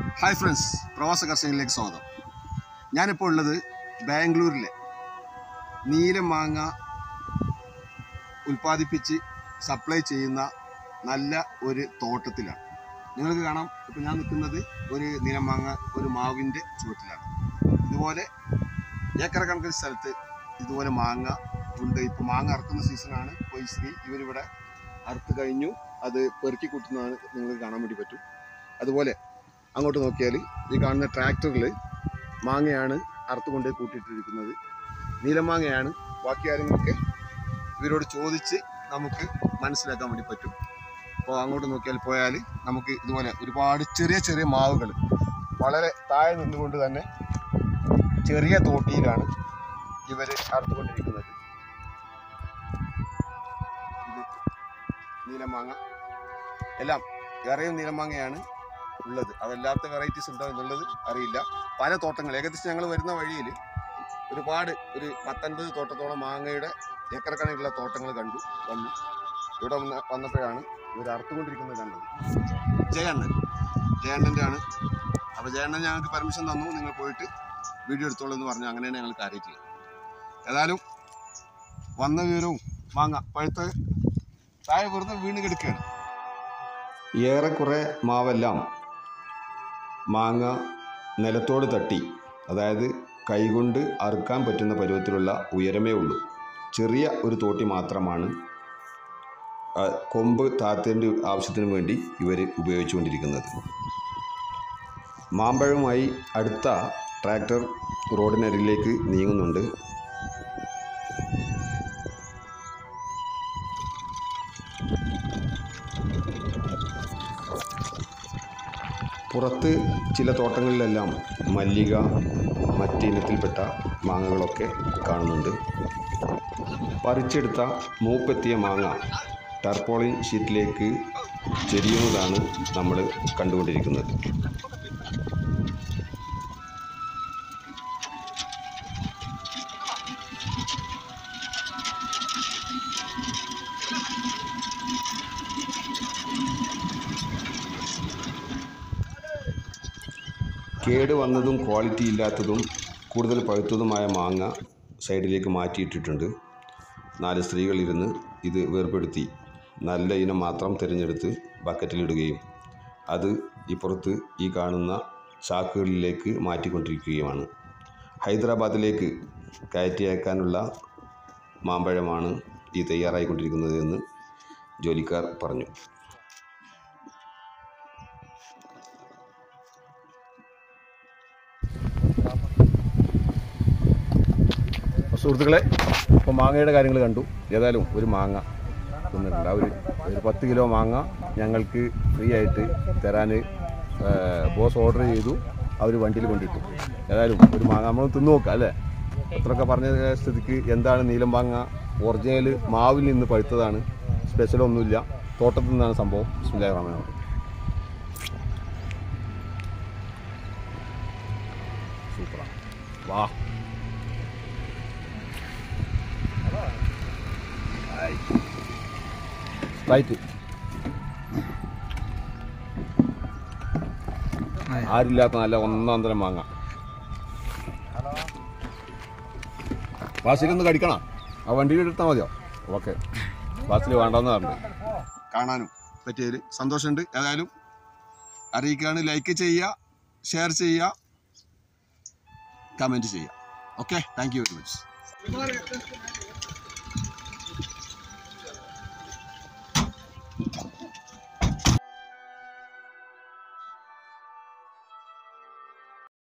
hi friends പ്രവാസ കർഷകരിലേക്ക് സ്വാഗതം ഞാനിപ്പോൾ ഉള്ളത് ബാംഗ്ലൂരിലെ നീലം മാങ്ങ ഉൽപ്പാദിപ്പിച്ച് സപ്ലൈ ചെയ്യുന്ന നല്ല ഒരു തോട്ടത്തിലാണ് നിങ്ങൾക്ക് കാണാം ഇപ്പം ഞാൻ നിൽക്കുന്നത് ഒരു നീലം മാങ്ങ ഒരു മാവിൻ്റെ ചുവട്ടിലാണ് ഇതുപോലെ ഏക്കർ കണക്കിന് സ്ഥലത്ത് ഇതുപോലെ മാങ്ങ ഉണ്ട് ഇപ്പോൾ മാങ്ങ അറുക്കുന്ന സീസണാണ് ഇപ്പോൾ ഈ ശ്രീ ഇവരിവിടെ അറുത്ത് കഴിഞ്ഞു അത് പെറുക്കി കൂട്ടുന്നതാണ് നിങ്ങൾക്ക് കാണാൻ വേണ്ടി പറ്റും അതുപോലെ അങ്ങോട്ട് നോക്കിയാൽ ഈ കാണുന്ന ട്രാക്ടറിൽ മാങ്ങയാണ് അറുത്തുകൊണ്ട് കൂട്ടിയിട്ടിരിക്കുന്നത് നീലമാങ്ങയാണ് ബാക്കി കാര്യങ്ങളൊക്കെ ഇവരോട് ചോദിച്ച് നമുക്ക് മനസ്സിലാക്കാൻ വേണ്ടി പറ്റും അപ്പോൾ അങ്ങോട്ട് നോക്കിയാൽ പോയാൽ നമുക്ക് ഇതുപോലെ ഒരുപാട് ചെറിയ ചെറിയ മാവുകൾ വളരെ താഴെ നിന്നുകൊണ്ട് തന്നെ ചെറിയ തോട്ടിയിലാണ് ഇവർ അറുത്തുകൊണ്ടിരിക്കുന്നത് ഇത് നീലമാങ്ങ എല്ലാം ഏറെയും നീലമാങ്ങയാണ് ഉള്ളത് അതല്ലാത്ത വെറൈറ്റീസ് ഉണ്ടോ എന്നുള്ളത് അറിയില്ല പല തോട്ടങ്ങൾ ഏകദേശം ഞങ്ങൾ വരുന്ന വഴിയിൽ ഒരുപാട് ഒരു പത്തൊൻപത് തോട്ടത്തോളം മാങ്ങയുടെ ഏക്കർ കണക്കിലുള്ള തോട്ടങ്ങൾ കണ്ടു വന്നു ഇവിടെ വന്ന വന്നപ്പോഴാണ് ഇവർ അറുത്തുകൊണ്ടിരിക്കുന്നത് കണ്ടത് ജയണ്ണൻ ജയണ്ണൻ്റെ ആണ് അപ്പോൾ ജയണ്ണൻ ഞങ്ങൾക്ക് പെർമിഷൻ തന്നു നിങ്ങൾ പോയിട്ട് വീഡിയോ എടുത്തോളൂ എന്ന് പറഞ്ഞു അങ്ങനെയാണ് ഞങ്ങൾ കാര്യത്തില്ല ഏതായാലും വന്ന വിവരവും മാങ്ങ പഴുത്ത താഴെ വെറുതെ വീണ് കിടക്കുകയാണ് ഏറെക്കുറെ മാവെല്ലാം മാങ്ങ നിലത്തോട് തട്ടി അതായത് കൈകൊണ്ട് അറുക്കാൻ പറ്റുന്ന പരുവത്തിലുള്ള ഉയരമേ ഉള്ളൂ ചെറിയ ഒരു തോട്ടി മാത്രമാണ് ആ, കൊമ്പ് താത്തേണ്ട ആവശ്യത്തിന് വേണ്ടി ഇവർ ഉപയോഗിച്ചുകൊണ്ടിരിക്കുന്നത് മാമ്പഴവുമായി അടുത്ത ട്രാക്ടർ റോഡിനരികിലേക്ക് നീങ്ങുന്നുണ്ട് പുറത്ത് ചില തോട്ടങ്ങളിലെല്ലാം മല്ലിക മറ്റിനത്തിൽപ്പെട്ട മാങ്ങകളൊക്കെ കാണുന്നുണ്ട് പറിച്ചെടുത്ത മൂപ്പെത്തിയ മാങ്ങ ടർപ്പോളിൻ ഷീറ്റിലേക്ക് ചെരിയുന്നതാണ് നമ്മൾ കണ്ടുകൊണ്ടിരിക്കുന്നത് കേട് വന്നതും ക്വാളിറ്റി ഇല്ലാത്തതും കൂടുതൽ പഴുത്തതുമായ മാങ്ങ സൈഡിലേക്ക് മാറ്റിയിട്ടിട്ടുണ്ട് നാല് സ്ത്രീകളിരുന്ന് ഇത് വേർപെടുത്തി നല്ല ഇനം മാത്രം തിരഞ്ഞെടുത്ത് ബക്കറ്റിലിടുകയും അത് ഇപ്പുറത്ത് ഈ കാണുന്ന ചാക്കുകളിലേക്ക് മാറ്റിക്കൊണ്ടിരിക്കുകയുമാണ് ഹൈദരാബാദിലേക്ക് കയറ്റി അയക്കാനുള്ള മാമ്പഴമാണ് ഈ തയ്യാറായിക്കൊണ്ടിരിക്കുന്നത് എന്ന് ജോലിക്കാർ പറഞ്ഞു സുഹൃത്തുക്കളെ ഇപ്പോൾ മാങ്ങയുടെ കാര്യങ്ങൾ കണ്ടു ഏതായാലും ഒരു മാങ്ങ തന്നിട്ടുണ്ട് അവർ ഒരു പത്ത് കിലോ മാങ്ങ ഞങ്ങൾക്ക് ഫ്രീ ആയിട്ട് തരാൻ ബോസ് ഓർഡർ ചെയ്തു അവർ വണ്ടിയിൽ കൊണ്ടിട്ടു ഏതായാലും ഒരു മാങ്ങ നമ്മൾ തിന്നു നോക്കാം അല്ലേ അത്രയൊക്കെ പറഞ്ഞ സ്ഥിതിക്ക് എന്താണ് നീലം മാങ്ങ ഒറിജിനൽ മാവിൽ നിന്ന് പഴുത്തതാണ് സ്പെഷ്യലൊന്നുമില്ല തോട്ടത്തിൽ നിന്നാണ് സംഭവം ബിസ്മില്ലാഹിർ റഹ്മാനിർ റഹീം സൂപ്പറാണ് വാ സ്പ്രൈറ്റ് ആരില്ലാത്ത നല്ല ഒന്നാം തരം മാങ്ങ വാസിലൊന്ന് കടിക്കണോ ആ വണ്ടിയിൽ എടുത്താൽ മതിയോ ഓക്കെ വാസിൽ വേണ്ടെന്ന് പറഞ്ഞു കാണാനും പറ്റിയതിൽ സന്തോഷമുണ്ട് ഏതായാലും അറിയിക്കുകയാണ് ലൈക്ക് ചെയ്യുക ഷെയർ ചെയ്യുക കമൻറ്റ് ചെയ്യുക okay thank you very much